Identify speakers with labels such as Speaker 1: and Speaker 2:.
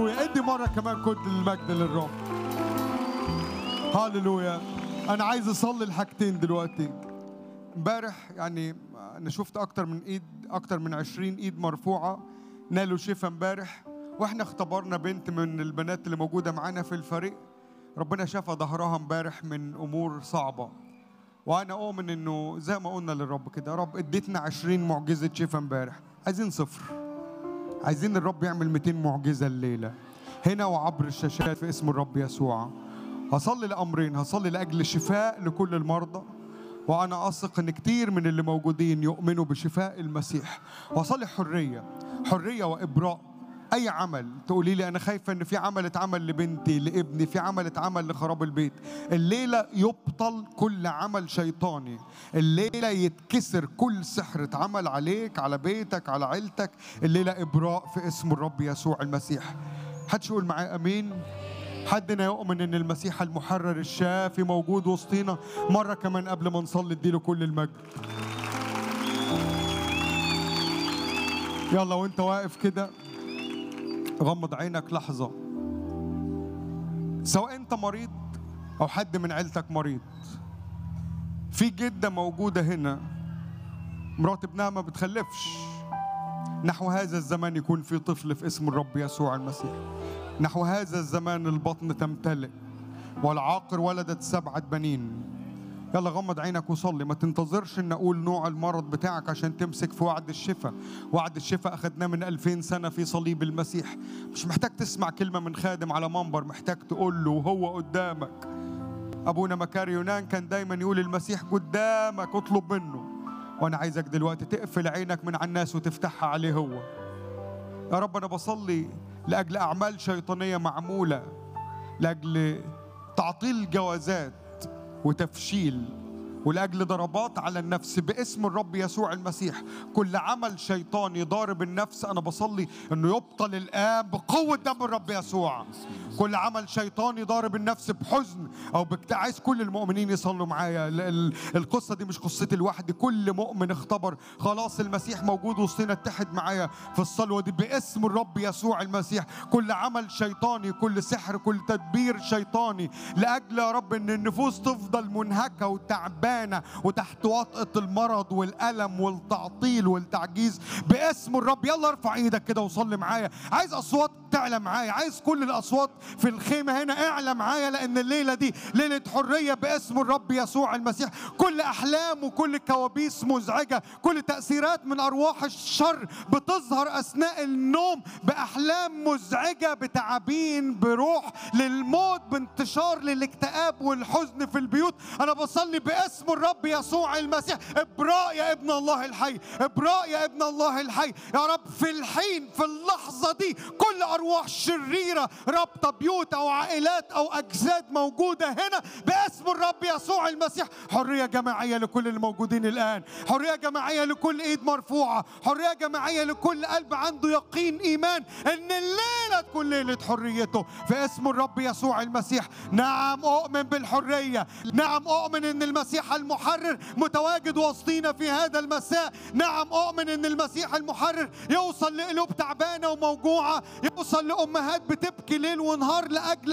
Speaker 1: ادي مرة كمان كل المجد للرب هاللويا أنا عايز أصلي الحاجتين دلوقتي امبارح يعني أنا شفت أكتر من إيد أكتر من 20 إيد مرفوعة نالوا شفا امبارح واحنا اختبرنا بنت من البنات اللي موجودة معانا في الفريق ربنا شفى ظهرها امبارح من أمور صعبة وأنا أؤمن إنه زي ما قلنا للرب كده يا رب اديتنا 20 معجزة شفا امبارح عايزين صفر عايزين الرب يعمل 200 معجزة الليلة هنا وعبر الشاشات في اسم الرب يسوع هصلي لأمرين هصلي لأجل شفاء لكل المرضى وأنا أثق إن كتير من اللي موجودين يؤمنوا بشفاء المسيح وأصلي حرية حرية وإبراء أي عمل تقولي لي أنا خايفة إن في عمل اتعمل لبنتي لابني في عمل اتعمل لخراب البيت الليلة يبطل كل عمل شيطاني الليلة يتكسر كل سحر اتعمل عليك على بيتك على عيلتك الليلة إبراء في اسم الرب يسوع المسيح حدش يقول معايا أمين حدنا يؤمن ان المسيح المحرر الشافي موجود وسطينا مره كمان قبل ما نصلي اديله كل المجد يلا وانت واقف كده غمض عينك لحظه سواء انت مريض او حد من عيلتك مريض في جده موجوده هنا مرات ابنها ما بتخلفش نحو هذا الزمان يكون في طفل في اسم الرب يسوع المسيح نحو هذا الزمان البطن تمتلئ والعاقر ولدت سبعة بنين يلا غمض عينك وصلي ما تنتظرش ان اقول نوع المرض بتاعك عشان تمسك في وعد الشفاء وعد الشفاء اخدناه من 2000 سنه في صليب المسيح مش محتاج تسمع كلمه من خادم على منبر محتاج تقول له وهو قدامك ابونا مكاري يونان كان دايما يقول المسيح قدامك اطلب منه وانا عايزك دلوقتي تقفل عينك من على الناس وتفتحها عليه هو يا رب انا بصلي لاجل اعمال شيطانيه معموله لاجل تعطيل جوازات وتفشيل ولاجل ضربات على النفس باسم الرب يسوع المسيح كل عمل شيطاني ضارب النفس انا بصلي انه يبطل الان بقوه دم الرب يسوع كل عمل شيطاني ضارب النفس بحزن او بكت... عايز كل المؤمنين يصلوا معايا ال- ال- القصه دي مش قصتي لوحدي كل مؤمن اختبر خلاص المسيح موجود وسطنا اتحد معايا في الصلوه دي باسم الرب يسوع المسيح كل عمل شيطاني كل سحر كل تدبير شيطاني لاجل يا رب ان النفوس تفضل منهكه وتعبانه وتحت وطأة المرض والالم والتعطيل والتعجيز باسم الرب يلا ارفع ايدك كده وصلي معايا عايز اصوات تعلى معايا عايز كل الاصوات في الخيمه هنا اعلى معايا لان الليله دي ليله حريه باسم الرب يسوع المسيح كل احلام وكل كوابيس مزعجه كل تاثيرات من ارواح الشر بتظهر اثناء النوم باحلام مزعجه بتعابين بروح للموت بانتشار للاكتئاب والحزن في البيوت انا بصلي باسم الرب يسوع المسيح ابراء يا ابن الله الحي ابراء يا ابن الله الحي يا رب في الحين في اللحظه دي كل ارواح شريره رابطه بيوت او عائلات او اجساد موجوده هنا باسم الرب يسوع المسيح حريه جماعيه لكل الموجودين الان حريه جماعيه لكل ايد مرفوعه حريه جماعيه لكل قلب عنده يقين ايمان ان الليله تكون ليله حريته في اسم الرب يسوع المسيح نعم اؤمن بالحريه نعم اؤمن ان المسيح المحرر متواجد وسطينا في هذا المساء نعم اؤمن ان المسيح المحرر يوصل لقلوب تعبانه وموجوعه يوصل لامهات بتبكي ليل ونهار لاجل